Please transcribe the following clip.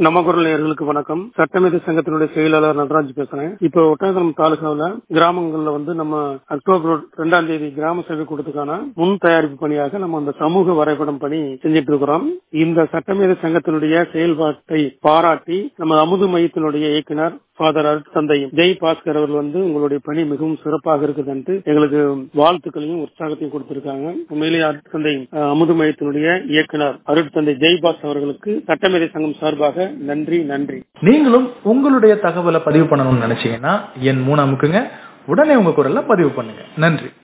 நம்ம குரல் நேயர்களுக்கு வணக்கம் சட்டமேதை சங்கத்தினுடைய செயலாளர் நடராஜ் பேசுறேன் இப்போ ஒட்டகம் தாலுகாவுல கிராமங்கள்ல வந்து நம்ம அக்டோபர் ரெண்டாம் தேதி கிராம சபை கூட்டத்துக்கான முன் தயாரிப்பு பணியாக நம்ம அந்த சமூக வரைபடம் பணி செஞ்சிட்டு இருக்கிறோம் இந்த சட்டமேதை சங்கத்தினுடைய செயல்பாட்டை பாராட்டி நம்ம அமுது மையத்தினுடைய இயக்குனர் ஃபாதர் அருட்தந்தை ஜெய் பாஸ்கர் அவர்கள் வந்து உங்களுடைய பணி மிகவும் சிறப்பாக இருக்குதுன்ட்டு எங்களுக்கு வாழ்த்துக்களையும் உற்சாகத்தையும் கொடுத்திருக்காங்க உண்மையிலேயே அருட்தந்தை அஹ், அமுது மையத்தினுடைய இயக்குனர் அருட்தந்தை ஜெய் பாஸ் அவர்களுக்கு சட்டமேதை சங்கம் சார்பாக நன்றி நன்றி நீங்களும் உங்களுடைய தகவலை பதிவு பண்ணணும்னு நினைச்சீங்கன்னா என் மூணு அமுக்குங்க உடனே உங்க குரல்ல பதிவு பண்ணுங்க நன்றி